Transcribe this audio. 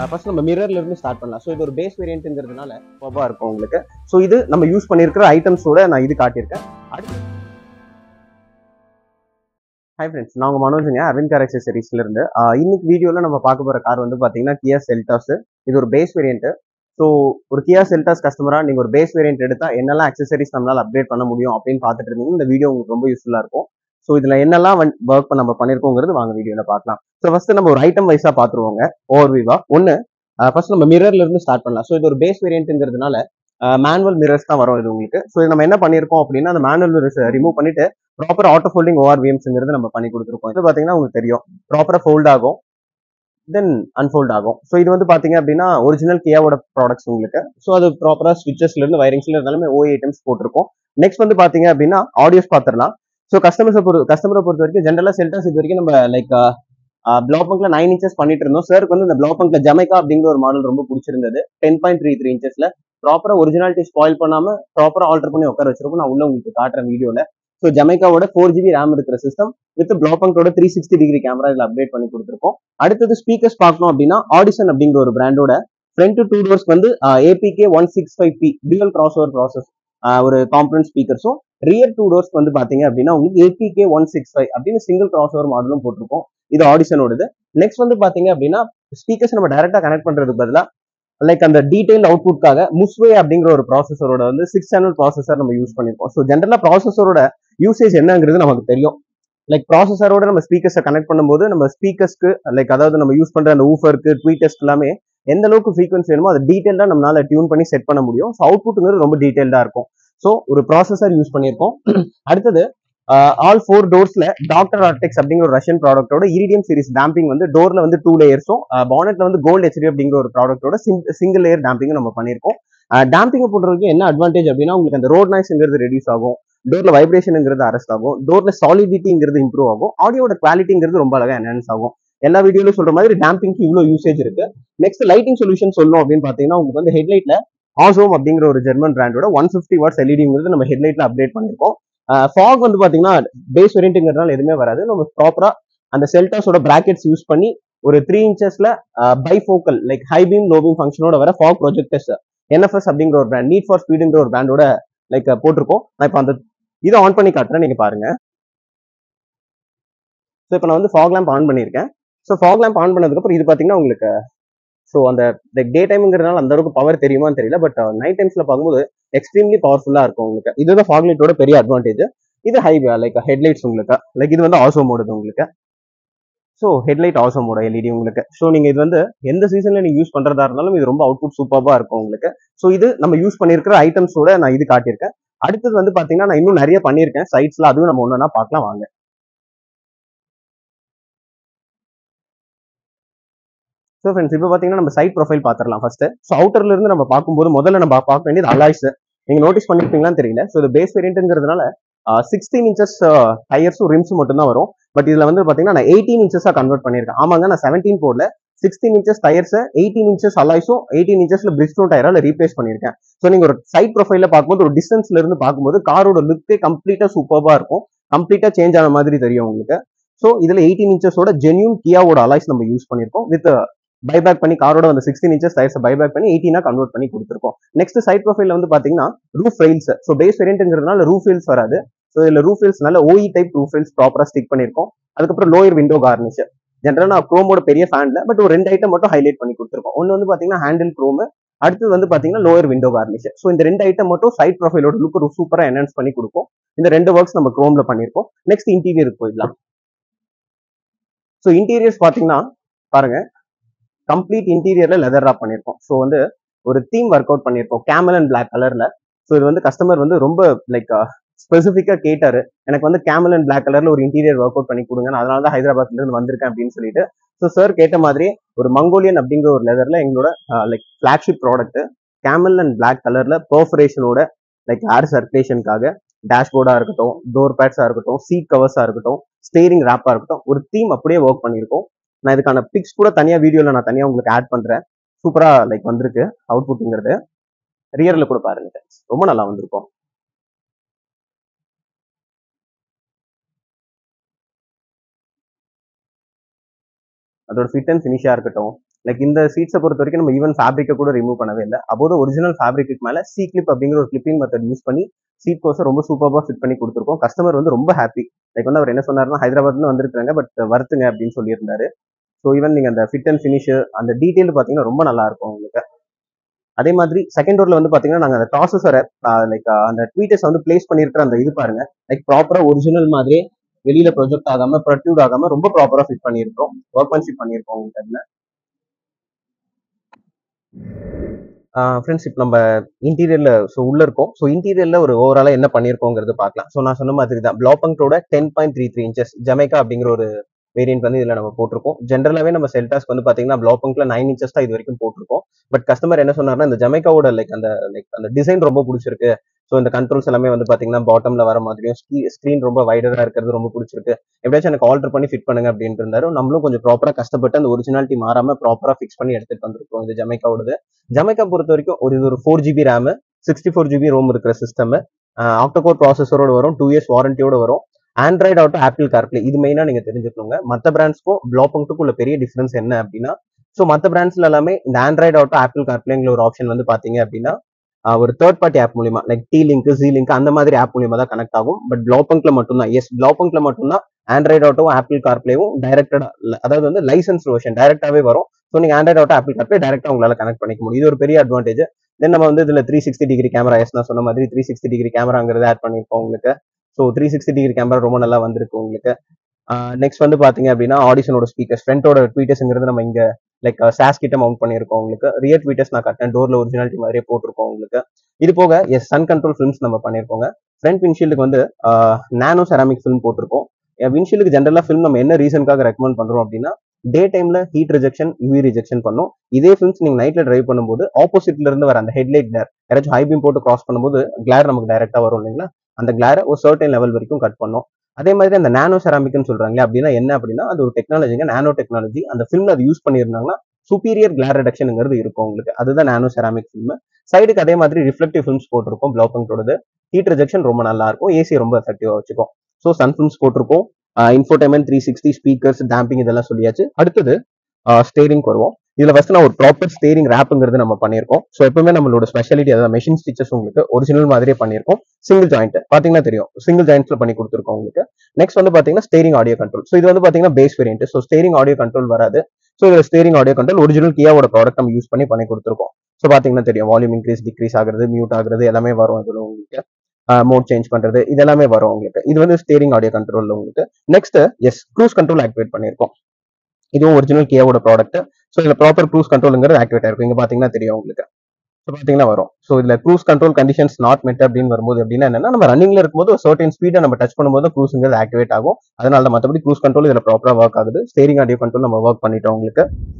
first நம்ம மிரர்ல இருந்து start பண்ணலாம் ஸோ இது ஒரு பேஸ் வேரியன்ட்ங்கிறதுனால பப்பா இருக்கும் உங்களுக்கு ஸோ இது நம்ம யூஸ் பண்ணியிருக்கிற ஐட்டம்ஸோட நான் இது காட்டியிருக்கேன் அடுத்து ஹை ஃப்ரெண்ட்ஸ் நான் உங்க மனோஜுங்க அரவிந்த் கார் அக்சசரிஸ்ல இருந்து ஆஹ் இன்னைக்கு வீடியோல நம்ம பார்க்க போற கார் வந்து பாத்தீங்கன்னா கியா செல்டாஸ் இது ஒரு பேஸ் வேரியன்ட் ஸோ ஒரு கியா செல்டாஸ் கஸ்டமரா நீங்க ஒரு பேஸ் வேரியன்ட் எடுத்தா என்னெல்லாம் அக்சசரிஸ் நம்மளால அப்டேட் பண்ண முடியும் அப்படின்னு பார்த்துட்டு இருந்தீங்க இந்த வீடியோ உங்களுக்கு ரொம்ப யூஸ்ஃபுல்லா இருக்கும் ஸோ இதுல என்னெல்லாம் ஒர்க் நம்ம பண்ணிருக்கோங்கிறது வாங்க வீடியோல பார்க்கலாம் ஸோ ஃபர்ஸ்ட் நம்ம ஒரு ஐட்டம் வைஸா பாத்துருவோங்க ஓவர் விவா ஒன்னு ஃபர்ஸ்ட் நம்ம மிரர்ல இருந்து ஸ்டார்ட் பண்ணலாம் ஸோ இது ஒரு பேஸ் வேரியன்ட்ங்கிறதுனால மேனுவல் மிரர்ஸ் தான் வரும் இது உங்களுக்கு ஸோ இது நம்ம என்ன பண்ணியிருக்கோம் அப்படின்னா அந்த மேனுவல் மிரர்ஸ் ரிமூவ் பண்ணிட்டு ப்ராப்பர் ஆட்டோ ஃபோல்டிங் ஓஆர்விஎம்ஸ்ங்கிறது நம்ம பண்ணி கொடுத்துருக்கோம் இது பாத்தீங்கன்னா உங்களுக்கு தெரியும் ப்ராப்பரா ஃபோல்ட் ஆகும் தென் அன்ஃபோல்ட் ஆகும் ஸோ இது வந்து பாத்தீங்க அப்படின்னா ஒரிஜினல் கியாவோட ப்ராடக்ட்ஸ் உங்களுக்கு ஸோ அது ப்ராப்பரா ஸ்விட்சஸ்ல இருந்து வயரிங்ஸ்ல இருந்தாலுமே ஓ ஐட்டம்ஸ் போட்டிருக்கோம் நெக்ஸ்ட் வந்து பாத்தீங்க அப்படின்னா ஆடியோஸ் பாத்திரலாம் ஸோ கஸ்டமர்ஸை பொறுத்த கஸ்டமரை பொறுத்த வரைக்கும் ஜென்ரலா செல்டர்ஸ் இது வரைக்கும் நம்ம லைக் ப்ளாபங்க்ல நைன் இன்ச்சஸ் பண்ணிட்டு இருந்தோம் சாருக்கு வந்து இந்த ப்ளாபங்க்ல ஜமைக்கா அப்படிங்கிற ஒரு மாடல் ரொம்ப பிடிச்சிருந்தது டென் பாயிண்ட் த்ரீ த்ரீ இன்ச்சஸ்ல ப்ராப்பரா ஒரிஜினாலிட்டி ஸ்பாயில் பண்ணாம ப்ராப்பரா ஆல்டர் பண்ணி உட்கார வச்சிருக்கோம் நான் உள்ள உங்களுக்கு காட்டுறேன் வீடியோல ஸோ ஜமைக்காவோட ஃபோர் ஜிபி ரேம் இருக்கிற சிஸ்டம் வித் ப்ளாபங்கோட த்ரீ சிக்ஸ்டி டிகிரி கேமரா இதில் அப்டேட் பண்ணி கொடுத்துருக்கோம் அடுத்தது ஸ்பீக்கர்ஸ் பார்க்கணும் அப்படின்னா ஆடிசன் அப்படிங்கிற ஒரு பிராண்டோட ஃப்ரண்ட் டூ டோர்ஸ் வந்து APK one six five P dual cross over process ஒரு காம்பனன்ட் ஸ்பீக்கர்ஸும் ரியர் டூ டோர்ஸ் வந்து பாத்தீங்க அப்படின்னா உங்களுக்கு ஏபிகே ஒன் சிக்ஸ் ஃபைவ் அப்படின்னு சிங்கிள் கிராஸ் ஓவர் மாடலும் போட்டிருக்கோம் இது ஆடிஷனோடது நெக்ஸ்ட் வந்து பாத்தீங்க அப்படின்னா ஸ்பீக்கர்ஸ் நம்ம டைரக்டா கனெக்ட் பண்றதுக்கு பதிலாக லைக் அந்த டீடைல் அவுட்புட்காக முஸ்வே அப்படிங்கிற ஒரு ப்ராசஸரோட வந்து சிக்ஸ் சேனல் ப்ராசஸர் நம்ம யூஸ் பண்ணிருக்கோம் ஸோ ஜென்ரலா ப்ராசஸரோட யூசேஜ் என்னங்கிறது நமக்கு தெரியும் லைக் ப்ராசஸரோட நம்ம ஸ்பீக்கர்ஸை கனெக்ட் பண்ணும்போது நம்ம ஸ்பீக்கர்ஸ்க்கு லைக் அதாவது நம்ம யூஸ் பண்ற அந்த ஊஃபருக்கு ட்வீட்டர்ஸ்க்கு எல்லாமே எந்த அளவுக்கு ஃப்ரீக்வன்சி வேணுமோ அதை டீடைல்டா நம்மளால டியூன் பண்ணி செட் பண்ண முடியும் ஸோ அவுட்புட்டுங்கிறது ரொம்ப டீடைல்டா இருக்கும் ஸோ ஒரு ப்ராசஸர் யூஸ் பண்ணியிருக்கோம் அடுத்தது ஆல் ஃபோர் டோர்ஸ்ல டாக்டர் ஆர்டெக்ஸ் அப்படிங்கிற ஒரு ரஷ்யன் ப்ராடக்ட்டோட இரிடியம் சீரிஸ் டேம்பிங் வந்து டோர்ல வந்து டூ லேயர்ஸும் பானெட்ல வந்து கோல்டு ஹெச்டி அப்படிங்கிற ஒரு ப்ராடக்ட்டோட சிங்கிள் லேயர் டேம்பிங் நம்ம பண்ணியிருக்கோம் டேம்பிங்கை போடுறதுக்கு என்ன அட்வான்டேஜ் அப்படின்னா உங்களுக்கு அந்த ரோட் நாய்ஸ்ங்கிறது ரெடியூஸ் ஆகும் டோர்ல வைப்ரேஷனுங்கிறது அரெஸ்ட் ஆகும் டோர்ல சாலிடிட்டிங்கிறது இம்ப்ரூவ் ஆகும் ஆடியோட குவாலிட்டிங்கிறது ரொம்ப அழகா என்ஹான்ஸ் ஆகும் எல்லா வீடியோலும் சொல்ற மாதிரி டேம்பிங்க்கு இவ்வளவு யூசேஜ் இருக்கு நெக்ஸ்ட் லைட்டிங் சொல்யூஷன் சொல்லணும் அப்படின்னு பாத்தீங்கன்னா உங்களுக்கு வந்து ஹெட்லைட்ல ஆசோம் அப்படிங்கிற ஒரு ஜெர்மன் பிராண்டோட ஒன் ஃபிஃப்டி வாட்ஸ் எல்இடிங்கிறது நம்ம ஹெட்லைட்ல அப்டேட் பண்ணிருக்கோம் ஃபாக் வந்து பாத்தீங்கன்னா பேஸ் வேரியன்ட்ங்கிறதுனால எதுவுமே வராது நம்ம ப்ராப்பரா அந்த செல்டாஸோட பிராக்கெட்ஸ் யூஸ் பண்ணி ஒரு த்ரீ இன்ச்சஸ்ல bi focal like high beam low beam ஃபங்க்ஷனோட வர ஃபாக் ப்ரொஜெக்டர்ஸ் என்எஃப்எஸ் அப்படிங்கிற ஒரு பிராண்ட் நீட் ஃபார் ஸ்பீடுங்கிற ஒரு பிராண்டோட லைக் போட்டிருக்கோம் நான் இப்போ அந்த இதை ஆன் பண்ணி காட்டுறேன் நீங்க பாருங்க ஸோ இப்போ நான் வந்து ஃபாக் லேம்ப் ஆன் பண்ணியிருக்கேன் ஸோ ஃபாக் லேம்ப் ஆன் பண்ணதுக்கப்புறம் இது பார்த்தீங்கன்னா உங்களுக்கு ஸோ அந்த டே டைம்ங்கிறதுனால அந்த அளவுக்கு பவர் தெரியுமான்னு தெரியல பட் நைட் டைம்ஸ்ல பார்க்கும்போது எக்ஸ்ட்ரீம்லி பவர்ஃபுல்லா இருக்கும் உங்களுக்கு இதுதான் ஃபாக் லைட்டோட பெரிய அட்வான்டேஜ் இது ஹை லைக் ஹெட்லைட்ஸ் உங்களுக்கு லைக் இது வந்து ஆசோ மோடுது உங்களுக்கு ஸோ ஹெட்லைட் ஆசோ மோட எல்இடி உங்களுக்கு ஸோ நீங்க இது வந்து எந்த சீசன்ல நீங்க யூஸ் பண்றதா இருந்தாலும் இது ரொம்ப அவுட்புட் சூப்பராக இருக்கும் உங்களுக்கு ஸோ இது நம்ம யூஸ் பண்ணியிருக்கிற ஐட்டம்ஸோட நான் இது காட்டியிருக்கேன் அடுத்தது வந்து பாத்தீங்கன்னா நான் இன்னும் நிறைய பண்ணியிருக்கேன் சைட்ஸ்ல அதுவும் நம்ம ஒன்னா பார்க்கலாம் வாங்க ஸோ ஃப்ரெண்ட்ஸ் இப்போ பார்த்தீங்கன்னா நம்ம சைட் ப்ரொஃபைல் பார்த்துடலாம் ஃபர்ஸ்ட் ஸோ அவுட்டர்ல இருந்து நம்ம பார்க்கும்போது முதல்ல நம்ம பார்க்க வேண்டியது அலாய்ஸ் நீங்க நோட்டீஸ் பண்ணிருப்பீங்களான்னு தெரியல ஸோ இது பேஸ் வேரியன்ட்ங்கிறதுனால சிக்ஸ்டீன் இன்ச்சஸ் டயர்ஸும் ரிம்ஸும் மட்டும் தான் வரும் பட் இதுல வந்து பாத்தீங்கன்னா நான் எயிட்டீன் இன்ச்சஸா கன்வெர்ட் பண்ணிருக்கேன் ஆமாங்க நான் செவன்டீன் போர்ல sixteen inches tyres eighteen inches அலாய்ஸும் எயிட்டீன் இன்ச்சஸ்ல பிரிஸ்டோன் டயரால ரீப்ளேஸ் பண்ணிருக்கேன் ஸோ நீங்க ஒரு சைட் ப்ரொஃபைல பார்க்கும்போது ஒரு டிஸ்டன்ஸ்ல இருந்து பார்க்கும்போது காரோட லுக்கே கம்ப்ளீட்டா சூப்பர்பா இருக்கும் கம்ப்ளீட்டா சேஞ்ச் ஆன மாதிரி தெரியும் உங்களுக்கு ஸோ இதுல எயிட்டீன் இன்ச்சஸோட ஜென்யூன் கியாவோட அலாய்ஸ் நம்ம யூஸ் பண்ணிருக்கோம் வித் பைபேக் பண்ணி காரோட வந்து சிக்ஸ்டீன் இன்ச்சஸ் டயர்ஸ் பைபேக் பண்ணி எயிட்டீனா கன்வெர்ட் பண்ணி கொடுத்துருக்கோம் நெக்ஸ்ட் சைட் ப்ரொஃபைல் வந்து பாத்தீங்கன்னா ரூஃப் ரெயில்ஸ் ஸோ பேஸ் வேரியன்ட்ங்கிறதுனால ரூஃப் ரெயில்ஸ் வராது ஸோ இதுல ரூஃப் ரெயில்ஸ் நல்ல ஓஇ டைப் ரூஃப் ரெயில்ஸ் ப்ராப்பரா ஸ்டிக் பண்ணிருக்கோம் அதுக்கப்புறம் லோயர் விண்டோ கார்னிஷ் ஜென்ரலா நான் குரோமோட பெரிய ஃபேன்ல பட் ஒரு ரெண்டு ஐட்டம் மட்டும் ஹைலைட் பண்ணி கொடுத்துருக்கோம் ஒன்னு வந்து பாத்தீங்கன்னா ஹேண்டில் குரோம் அடுத்தது வந்து பாத்தீங்கன்னா லோயர் விண்டோ கார்னிஷ் ஸோ இந்த ரெண்டு ஐட்டம் மட்டும் சைட் ப்ரொஃபைலோட லுக் ஒரு சூப்பரா என்ஹான்ஸ் பண்ணி கொடுக்கும் இந்த ரெண்டு ஒர்க்ஸ் நம்ம குரோம்ல பண்ணிருக்கோம் நெக்ஸ்ட் இன்டீரியருக்கு போயிடலாம் ஸோ இன்டீரியர்ஸ் பாத்தீங்கன்னா பாருங்க கம்ப்ளீட் இன்டீரியர்ல லெதர் ராப் பண்ணிருக்கோம் ஸோ வந்து ஒரு தீம் ஒர்க் அவுட் பண்ணிருக்கோம் கேமல் அண்ட் பிளாக் கலர்ல ஸோ இது வந்து கஸ்டமர் வந்து ரொம்ப லைக் ஸ்பெசிஃபிக்கா கேட்டாரு எனக்கு வந்து கேமல் அண்ட் பிளாக் கலர்ல ஒரு இன்டீரியர் ஒர்க் அவுட் பண்ணி கொடுங்க நான் அதனால தான் ஹைதராபாத்ல இருந்து வந்திருக்கேன் அப்படின்னு சொல்லிட்டு ஸோ சார் கேட்ட மாதிரி ஒரு மங்கோலியன் அப்படிங்கிற ஒரு லெதர்ல எங்களோட like flagship product camel and black கலர்ல பர்ஃபரேஷனோட லைக் ஏர் சர்க்குலேஷனுக்காக டேஷ்போர்டா இருக்கட்டும் டோர் பேட்ஸா இருக்கட்டும் சீட் கவர்ஸா இருக்கட்டும் ஸ்டேரிங் ரேப்பா இருக்கட்டும் ஒரு தீம் அப்படியே ஒர்க் பண்ணியிருக்கோம் நான் இதுக்கான பிக்ஸ் கூட தனியா வீடியோல நான் தனியா உங்களுக்கு ஆட் பண்றேன் சூப்பரா லைக் வந்திருக்கு அவுட்புட்ங்கிறது ரியர்ல கூட பாருங்க ரொம்ப நல்லா வந்திருக்கும் அதோட ஃபிட் அண்ட் ஃபினிஷா இருக்கட்டும் லைக் இந்த சீட்ஸை பொறுத்த வரைக்கும் நம்ம ஈவன் ஃபேப்ரிக்கை கூட ரிமூவ் பண்ணவே இல்லை அப்போது ஒரிஜினல் ஃபேப்ரிக்கு மேல சி கிளிப் அப்படிங்கிற ஒரு கிளிப்பிங் மெத்தட் யூஸ் பண்ணி சீட் கோர்ஸை ரொம்ப சூப்பராக ஃபிட் பண்ணி கொடுத்துருக்கோம் கஸ்டமர் வந்து ரொம்ப ஹாப்பி லைக் வந்து அவர் என்ன சொன்னாருன்னா ஹைதராபாத்ல வந்திருக்காங்க பட் வருத்துங்க அப்படின்னு சொல்லியிருந்தாரு ஸோ ஈவன் நீங்க அந்த ஃபிட் அண்ட் ஃபினிஷ் அந்த டீட்டெயில் பார்த்தீங்கன்னா ரொம்ப நல்லா இருக்கும் உங்களுக்கு அதே மாதிரி செகண்ட் ரோட்ல வந்து பாத்தீங்கன்னா நாங்க அந்த டாசஸரை லைக் அந்த ட்வீட்டர்ஸ் வந்து பிளேஸ் பண்ணிருக்கிற அந்த இது பாருங்க லைக் ப்ராப்பரா ஒரிஜினல் மாதிரி வெளியில ப்ரொஜெக்ட் ஆகாம ப்ரொட்யூட் ஆகாம ரொம்ப ப்ராப்பரா ஃபிட் பண்ணியிருக்கோம் ஒர்க்மேன்ஷிப் பண்ணியிருக்கோம் உங்களுக்கு அதுல ஃப்ரெண்ட்ஸ் இப்போ நம்ம இன்டீரியர்ல ஸோ உள்ள இருக்கோம் ஸோ இன்டீரியர்ல ஒரு ஓவராலா என்ன பண்ணியிருக்கோங்கிறது பார்க்கலாம் ஸோ நான் சொன்ன மாதிரி தான் பிளாப்பங்கோட ten point three three inches Jamaica அப்படிங்கிற ஒரு வேரியன்ட் வந்து இதுல நம்ம போட்டிருக்கோம் ஜென்ரலாவே நம்ம செல்டாஸ்க்கு வந்து பாத்தீங்கன்னா பிளாப்பங்க்ல நைன் இன்ச்சஸ் தான் இது வரைக்கும் போட்டிருக்கோம் பட் கஸ்டமர் என்ன சொன்னார்னா இந்த ஜமைக்காவோட லைக் அந்த லைக் அந்த டிசைன் ரொம்ப பிடிச்சிருக்கு ஸோ இந்த கண்ட்ரோல்ஸ் எல்லாமே வந்து பாத்தீங்கன்னா பாட்டம்ல வர மாதிரியும் ஸ்க்ரீன் ரொம்ப வைடரா இருக்கிறது ரொம்ப பிடிச்சிருக்கு எப்படியாச்சும் எனக்கு ஆல்டர் பண்ணி ஃபிட் பண்ணுங்க அப்படின்ட்டு இருந்தாரு நம்மளும் கொஞ்சம் ப்ராப்பரா கஷ்டப்பட்டு அந்த ஒரிஜினாலிட்டி மாறாம ப்ராப்பரா ஃபிக்ஸ் பண்ணி எடுத்துட்டு வந்திருக்கோம் இந்த ஜமைக்காவோடது ஜமைக்கா பொறுத்த வரைக்கும் ஒரு இது ஒரு four GB RAM sixty four GB ROM இருக்கிற சிஸ்டம் ஆக்டோகோர் ப்ராசஸரோட வரும் டூ இயர்ஸ் வாரண்டியோட வரும் ஆண்ட்ராய்டு ஆட்டோ ஆப்பிள் கார்ப்ளே இது மெயினா நீங்க தெரிஞ்சுக்கணுங்க மற்ற பிராண்ட்ஸ்க்கும் பிளாப்பங்ட்டுக்கும் உள்ள பெரிய டிஃபரன்ஸ் என்ன அப்படின்னா ஸோ மற்ற பிராண்ட்ஸ்ல எல்லாமே இந்த ஆண்ட்ராய்டு ஆட்டோ ஆப்பிள் கார்ப்ளேங்கிற ஒரு ஆப்ஷன் வந்து பாத்தீங்க அப்படின்னா ஆஹ் ஒரு தேர்ட் பார்ட்டி ஆப் மூலியமா like D link G link அந்த மாதிரி ஆப் மூலியமா தான் கனெக்ட் ஆகும் பட் பிளாப்பங்க்ல மட்டும்தான் எஸ் பிளாப்பங்க்ல மட்டும்தான் ஆண்ட்ராய்டு ஆட்டோ ஆப்பிள் கார்ப்ளேவும் டைரக்டட் அதாவது வந்து லைசன்ஸ் வெர்ஷன் டைரக்டாவே வரும் ஸோ நீங்க ஆண்ட்ராய்டு ஆட்டோ ஆப்பிள் கார்ப்ளே டைரக்டா உங்களால கனெக்ட் பண்ணிக்க முடியும் இது ஒரு பெரிய அட்வான்டேஜ் தென் நம்ம வந்து இதுல three sixty degree camera as நான் சொன்ன மாதிரி த்ரீ சிக்ஸ்டி டிகிரி கேமராங்கிறது ஆட் பண்ணிருக்கோம் உங்களுக்கு so three sixty degree camera ரொம்ப நல்லா வந்திருக்கு உங்களுக்கு நெக்ஸ்ட் வந்து பாத்தீங்க அப்படின்னா ஆடிஷனோட ஸ்பீக்கர்ஸ் ஃப்ரண்டோட ட்வீட்டர்ஸ்ங்கிறது நம்ம இங்க லைக் சாஸ் கிட்ட மவுண்ட் பண்ணியிருக்கோம் உங்களுக்கு ரியர் ட்வீட்டர்ஸ் நான் கட்டேன் டோர்ல ஒரிஜினாலிட்டி மாதிரியே போட்டிருக்கோம் உங்களுக்கு இது போக எஸ் சன் கண்ட்ரோல் ஃபிலிம்ஸ் நம்ம பண்ணியிருக்கோங்க ஃப்ரண்ட் விண்ட்ஷீல்டுக்கு வந்து நானோ செராமிக் ஃபிலிம் போட்டிருக்கோம் விண்ட்ஷீல்டுக்கு ஜென்ரலா ஃபிலிம் நம்ம என்ன ரீசனுக்காக ரெக்கமெண்ட் பண்றோம் அப்படின்னா டே டைம்ல ஹீட் ரிஜெக்ஷன் யூவி ரிஜெக்ஷன் பண்ணும் இதே ஃபிலிம்ஸ் நீங்க நைட்ல டிரைவ் பண்ணும்போது ஆப்போசிட்ல இருந்து வர அந்த ஹெட்லைட் கிளார் யாராச்சும் ஹை பீம் போட்டு கிராஸ் பண்ணும்போது கிளார் நமக்கு டைரக்டா வரும் இல்லைங்களா அந்த கிளாரை ஒரு சர்டன் லெவல் வரைக்கும் கட் பண்ணும் அதே மாதிரி அந்த நானோ செராமிக்னு சொல்றாங்க அப்படின்னா என்ன அப்படின்னா அது ஒரு டெக்னாலஜிங்க நானோ டெக்னாலஜி அந்த ஃபிலிம்ல அது யூஸ் பண்ணியிருந்தாங்கன்னா சுப்பீரியர் கிளார் ரிடக்ஷனுங்கிறது இருக்கும் உங்களுக்கு அதுதான் நானோ செராமிக் ஃபிலிம் சைடுக்கு அதே மாதிரி ரிஃப்ளெக்டிவ் ஃபிலிம்ஸ் போட்டிருக்கோம் பிளாப்பங்கோடது ஹீட் ரிஜெக்ஷன் ரொம்ப நல்லா இருக்கும் ஏசி ரொம்ப எஃபெக்டிவா வச்சுக்கும் ஸோ சன் ஃபிலிம்ஸ் போட்டிருக்கோம் infotainment three sixty speakers damping இதெல்லாம் சொல்லியாச்சு அடுத்தது ஸ்டேரிங் வருவோம் இதுல ஃபர்ஸ்ட் நான் ஒரு ப்ராப்பர் ஸ்டேரிங் ரேப்புங்கிறது நம்ம பண்ணியிருக்கோம் ஸோ எப்பவுமே நம்மளோட ஸ்பெஷாலிட்டி அதாவது மெஷின் ஸ்டிச்சஸ் உங்களுக்கு ஒரிஜினல் மாதிரியே பண்ணியிருக்கோம் சிங்கிள் ஜாயிண்ட் பாத்தீங்கன்னா தெரியும் சிங்கிள் ஜாயிண்ட்ஸ்ல பண்ணி கொடுத்துருக்கோம் உங்களுக்கு நெக்ஸ்ட் வந்து பாத்தீங்கன்னா ஸ்டேரிங் ஆடியோ கண்ட்ரோல் ஸோ இது வந்து பாத்தீங்கன்னா base variant so steering audio control வராது ஸோ இதுல ஸ்டேரிங் ஆடியோ கண்ட்ரோல் ஒரிஜினல் கியாவோட ப்ராடக்ட் நம்ம யூஸ் பண்ணி பண்ணி கொடுத்துருக்கோம் ஸோ பாத்தீங்கன்னா தெரியும் வால்யூம் இன்க்ரீஸ் டிக்ரீஸ் ஆகுறது மியூட் ஆகுறது எல்லாமே வரும் இதுல உங்களுக்கு மோட் சேஞ்ச் பண்றது இது எல்லாமே வரும் உங்களுக்கு இது வந்து ஸ்டேரிங் ஆடியோ கண்ட்ரோல் உங்களுக்கு next as cruise control activate பண்ணியிருக்கோம் இதுவும் ஒரிஜினல் கியாவோட ப்ராடக்ட் ஸோ இதுல ப்ராப்பர் க்ரூஸ் கண்ட்ரோலுங்கிறது ஆக்டிவேட் ஆயிருக்கும் இங்க பாத்தீங்கன்னா தெரியும் உங்களுக்கு ஸோ பாத்தீங்கன்னா வரும் ஸோ இதுல க்ரூஸ் கண்ட்ரோல் கண்டிஷன்ஸ் நாட் மெட் அப்படின்னு வரும்போது அப்படின்னா என்னன்னா நம்ம ரன்னிங்ல இருக்கும்போது ஒரு சர்டன் ஸ்பீடை நம்ம டச் பண்ணும்போது க்ரூஸ்ங்கிறது ஆக்டிவேட் ஆகும் அதனால மற்றபடி க்ரூஸ் கண்ட்ரோல் இதுல ப்ராப்பரா ஒர்க் ஆகுது ஸ்டேரிங் ஆடியோ கண்ட்ரோல் நம்ம ஒர்க் பண்ணிட்டோம் உங்களுக்கு